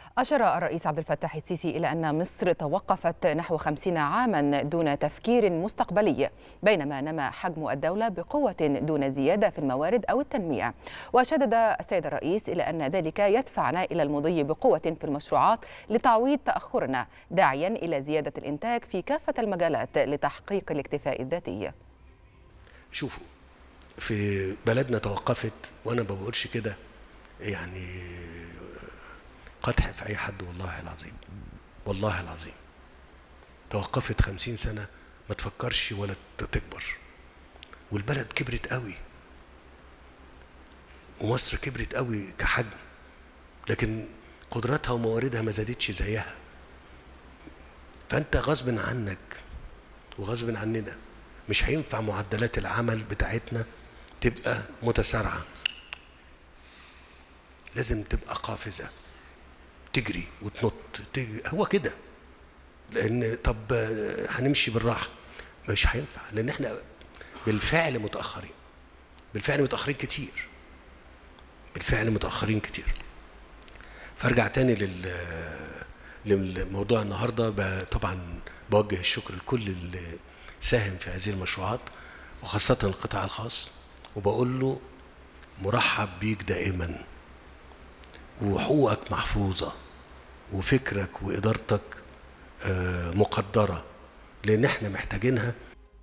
أشار الرئيس عبد الفتاح السيسي إلى أن مصر توقفت نحو خمسين عاما دون تفكير مستقبلي بينما نما حجم الدولة بقوة دون زيادة في الموارد أو التنمية وشدد السيد الرئيس إلى أن ذلك يدفعنا إلى المضي بقوة في المشروعات لتعويض تأخرنا داعيا إلى زيادة الإنتاج في كافة المجالات لتحقيق الاكتفاء الذاتي شوفوا في بلدنا توقفت وانا ما بقولش كده يعني قدح في اي حد والله العظيم والله العظيم توقفت خمسين سنة ما تفكرش ولا تكبر والبلد كبرت قوي ومصر كبرت قوي كحجم لكن قدراتها ومواردها ما زادتش زيها فانت غصب عنك وغصب عننا مش هينفع معدلات العمل بتاعتنا تبقى متسارعة لازم تبقى قافزة تجري وتنط تجري هو كده لأن طب هنمشي بالراحة مش هينفع لأن احنا بالفعل متأخرين بالفعل متأخرين كتير بالفعل متأخرين كتير فارجع تاني لل لموضوع النهارده طبعا بوجه الشكر لكل اللي ساهم في هذه المشروعات وخاصة القطاع الخاص وبقول له مرحب بيك دائما وحقوقك محفوظة وفكرك وإدارتك مقدرة لأن احنا محتاجينها